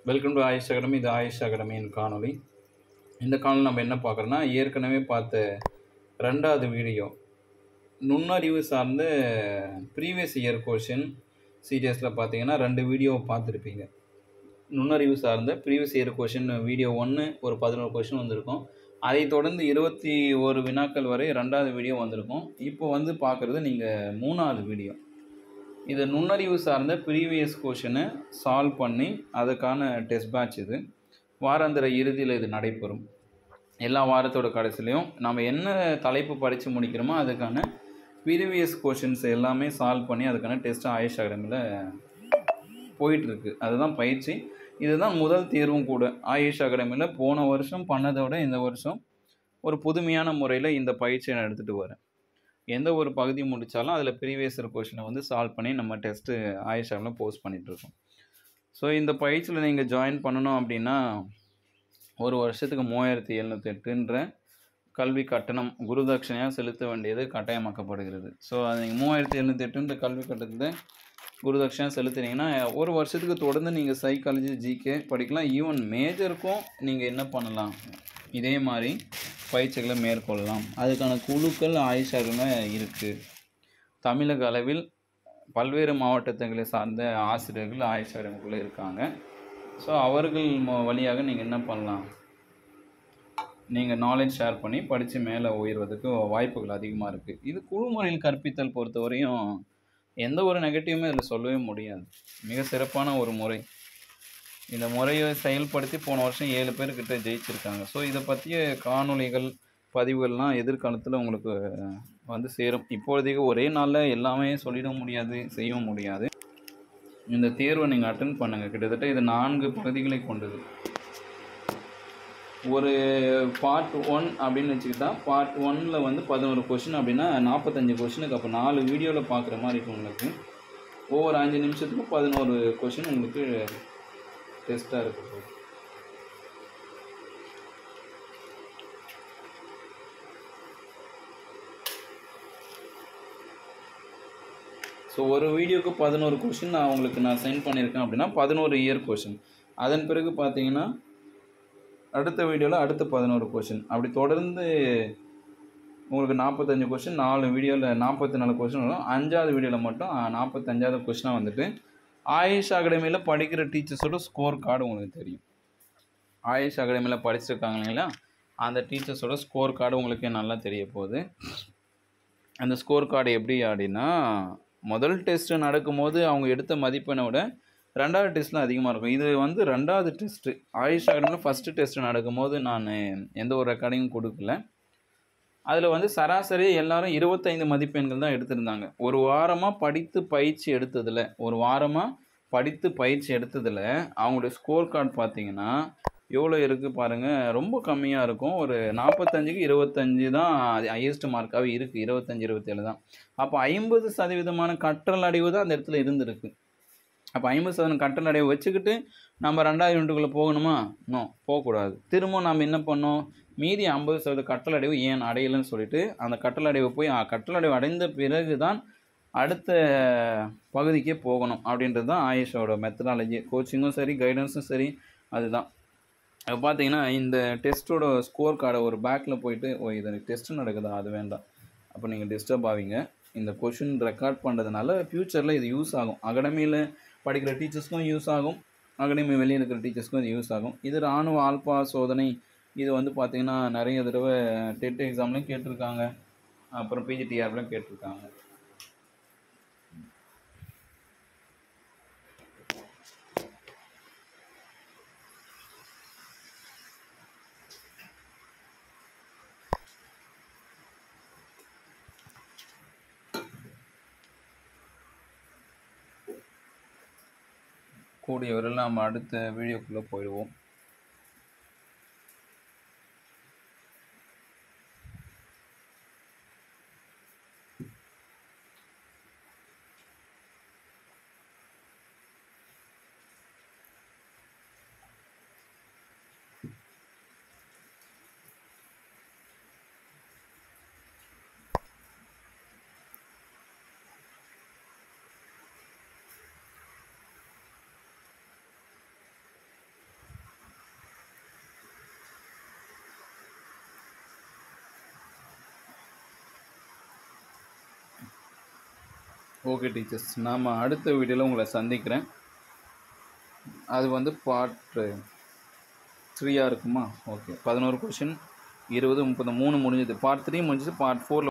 welcome to AYUSH academy இது ஆயுஷ் அகாடமியின் காணொளி இந்த காணொளி நம்ம என்ன பார்க்குறோன்னா ஏற்கனவே பார்த்த ரெண்டாவது வீடியோ நுண்ணறிவு சார்ந்த ப்ரீவியஸ் இயர் கொஷின் சீரியஸில் பார்த்தீங்கன்னா ரெண்டு வீடியோ பார்த்துருப்பீங்க நுண்ணறிவு சார்ந்த ப்ரீவியஸ் இயர் கொஷின் வீடியோ ஒன்று ஒரு பதினோரு கொஷின் வந்திருக்கும் அதை தொடர்ந்து இருபத்தி ஒரு வினாக்கள் வரை ரெண்டாவது வீடியோ வந்திருக்கும் இப்போ வந்து பார்க்குறது நீங்கள் மூணாவது வீடியோ இது நுண்ணறிவு சார்ந்த ப்ரீவியஸ் கொஷினை சால்வ் பண்ணி அதுக்கான டெஸ்ட் பேட்ச் இது வாராந்திர இறுதியில் இது நடைபெறும் எல்லா வாரத்தோட கடைசிலையும் நம்ம என்ன தலைப்பு படித்து முடிக்கிறோமோ அதுக்கான ப்ரீவியஸ் கொஷின்ஸ் எல்லாமே சால்வ் பண்ணி அதுக்கான டெஸ்ட் ஆயுஷ் அகாடமியில் போயிட்டுருக்கு அதுதான் பயிற்சி இதுதான் முதல் தேர்வும் கூட ஆயுஷ் அகாடமியில் போன வருஷம் பண்ணதை விட இந்த வருஷம் ஒரு புதுமையான முறையில் இந்த பயிற்சியை நான் எடுத்துகிட்டு வரேன் எந்த ஒரு பகுதி முடித்தாலும் அதில் ப்ரீவியஸ் கொஷினை வந்து சால்வ் பண்ணி நம்ம டெஸ்ட்டு ஆயுஷ் அகாடமியில் போஸ்ட் பண்ணிகிட்ருக்கோம் ஸோ இந்த பயிற்சியில் நீங்கள் ஜாயின் பண்ணணும் அப்படின்னா ஒரு வருஷத்துக்கு மூவாயிரத்தி எழுநூற்றி எட்டுன்ற கல்வி கட்டணம் குருதட்சணையாக செலுத்த வேண்டியது கட்டாயமாக்கப்படுகிறது ஸோ அது நீங்கள் மூவாயிரத்தி எழுநூற்றி எட்டுன்ற கல்வி கட்டணத்தை குருதட்சணையாக செலுத்துனீங்கன்னா ஒரு வருஷத்துக்கு தொடர்ந்து நீங்கள் சைக்காலஜி ஜிகே படிக்கலாம் ஈவன் மேஜருக்கும் நீங்கள் என்ன பண்ணலாம் இதே மாதிரி பயிற்சிகளை மேற்கொள்ளலாம் அதுக்கான குழுக்கள் ஆயுஷாருங்க இருக்குது தமிழக அளவில் பல்வேறு மாவட்டத்துகளை சார்ந்த ஆசிரியர்கள் ஆயுஷாரங்களுக்குள்ளே இருக்காங்க ஸோ அவர்கள் ம- வழியாக நீங்கள் என்ன பண்ணலாம் நீங்கள் நாலேஜ் ஷேர் பண்ணி படித்து மேலே உயர்வதற்கு வாய்ப்புகள் அதிகமாக இருக்குது இது குழு முறையில் கற்பித்தல் பொறுத்தவரையும் எந்த ஒரு நெகட்டிவுமே இதில் சொல்லவே முடியாது மிக சிறப்பான ஒரு முறை இந்த முறையை செயல்படுத்தி போன வருஷம் ஏழு பேர்கிட்ட ஜெயிச்சிருக்காங்க ஸோ இதை பற்றிய காணொளிகள் பதிவுகள்லாம் எதிர்காலத்தில் உங்களுக்கு வந்து சேரும் இப்பொழுதைக்கு ஒரே நாளில் எல்லாமே சொல்லிட முடியாது செய்யவும் முடியாது இந்த தேர்வை நீங்கள் அட்டன் பண்ணுங்கள் கிட்டத்தட்ட இது நான்கு பகுதிகளை கொண்டது ஒரு பார்ட் ஒன் அப்படின்னு வச்சுக்கிட்டா பார்ட் ஒன்னில் வந்து பதினோரு கொஷின் அப்படின்னா நாற்பத்தஞ்சு கொஷினுக்கு அப்போ நாலு வீடியோவில் பார்க்குற மாதிரி இருக்கும் உங்களுக்கு ஒவ்வொரு அஞ்சு நிமிஷத்துக்கும் பதினோரு கொஷின் உங்களுக்கு டெஸ்ட்டாக இருக்குது ஸோ ஒரு வீடியோக்கு பதினோரு கொஷின் நான் உங்களுக்கு நான் சென்ட் பண்ணியிருக்கேன் அப்படின்னா பதினோரு இயர் கொஷின் அதன் பிறகு பார்த்தீங்கன்னா அடுத்த வீடியோவில் அடுத்த பதினோரு கொஷின் அப்படி தொடர்ந்து உங்களுக்கு நாற்பத்தஞ்சு கொஷின் நாலு வீடியோவில் நாற்பத்தி நாலு கொஷின் வரும் அஞ்சாவது வீடியோவில் மட்டும் நாற்பத்தஞ்சாவது கொஷினாக வந்துட்டு ஆயுஷ் அகாடமியில் படிக்கிற டீச்சர்ஸோட ஸ்கோர் கார்டு உங்களுக்கு தெரியும் ஆயுஷ் அகாடமியில் படிச்சிருக்காங்க இல்லைங்களா அந்த டீச்சர்ஸோட ஸ்கோர் கார்டு உங்களுக்கு நல்லா தெரிய போகுது அந்த ஸ்கோர் கார்டு எப்படி அப்படின்னா முதல் டெஸ்ட்டு நடக்கும்போது அவங்க எடுத்த மதிப்பெண்ணை விட ரெண்டாவது டெஸ்ட்டில் அதிகமாக இருக்கும் இது வந்து ரெண்டாவது டெஸ்ட்டு ஆயுஷ் அகாடமியில் ஃபஸ்ட்டு டெஸ்ட்டு நடக்கும்போது நான் எந்த ஒரு ரெக்கார்டிங்கும் கொடுக்கல அதில் வந்து சராசரி எல்லாரும் இருபத்தைந்து மதிப்பெண்கள் தான் எடுத்திருந்தாங்க ஒரு வாரமாக படித்து பயிற்சி எடுத்ததில் ஒரு வாரமாக படித்து பயிற்சி எடுத்ததில் அவங்களுடைய ஸ்கோர் கார்டு பார்த்தீங்கன்னா எவ்வளோ இருக்குது பாருங்கள் ரொம்ப கம்மியாக இருக்கும் ஒரு நாற்பத்தஞ்சுக்கு இருபத்தஞ்சு தான் அது ஹையஸ்ட் மார்க்காகவே இருக்குது இருபத்தஞ்சி இருபத்தேழு தான் அப்போ ஐம்பது சதவீதமான கற்றல் அடைவு தான் அந்த இடத்துல இருந்திருக்கு அப்போ ஐம்பது சதவீதம் கற்றல் அடைவு வச்சுக்கிட்டு நம்ம ரெண்டாயிரம் யூனிட்டுக்குள்ளே போகணுமா நோ போகக்கூடாது திரும்ப நம்ம என்ன பண்ணோம் மீதி ஐம்பது சதவீத கற்றல் அடைவு ஏன் அடையலைன்னு சொல்லிட்டு அந்த கற்றல் அடைவு போய் ஆ, கற்றல் அடைவு அடைந்த பிறகு தான் அடுத்த பகுதிக்கே போகணும் அப்படின்றது தான் ஆயுஷோட மெத்தடாலஜி கோச்சிங்கும் சரி கைடன்ஸும் சரி அதுதான் இப்போ பார்த்தீங்கன்னா இந்த டெஸ்ட்டோட ஸ்கோர் கார்டை ஒரு பேக்கில் போயிட்டு ஓ இது டெஸ்ட் நடக்குதா அது வேண்டாம் அப்போ நீங்கள் டிஸ்டர்ப் ஆவீங்க இந்த கொஷின் ரெக்கார்ட் பண்ணுறதுனால ஃப்யூச்சரில் இது யூஸ் ஆகும் அகாடமியில் படிக்கிற டீச்சர்ஸ்க்கும் யூஸ் ஆகும் அகாடமி வெளியே இருக்கிற டீச்சர்ஸ்க்கும் இது யூஸ் ஆகும் இது ராணுவ ஆல்பா சோதனை இது வந்து பார்த்திங்கன்னா நிறைய தடவை டெட் எக்ஸாம்லையும் கேட்டிருக்காங்க அப்புறம் பிஜிடிஆர்லையும் கேட்டிருக்காங்க கூடிய விரைவில் நம்ம அடுத்த வீடியோக்குள்ளே போயிடுவோம் ஓகே டீச்சர்ஸ் நாம் அடுத்த வீடியோவில் உங்களை சந்திக்கிறேன் அது வந்து பார்ட் த்ரீயாக இருக்குமா ஓகே பதினோரு கொஷின் இருபது முப்பது மூணு முடிஞ்சது பார்ட் த்ரீ முடிஞ்சது பார்ட் ஃபோரில்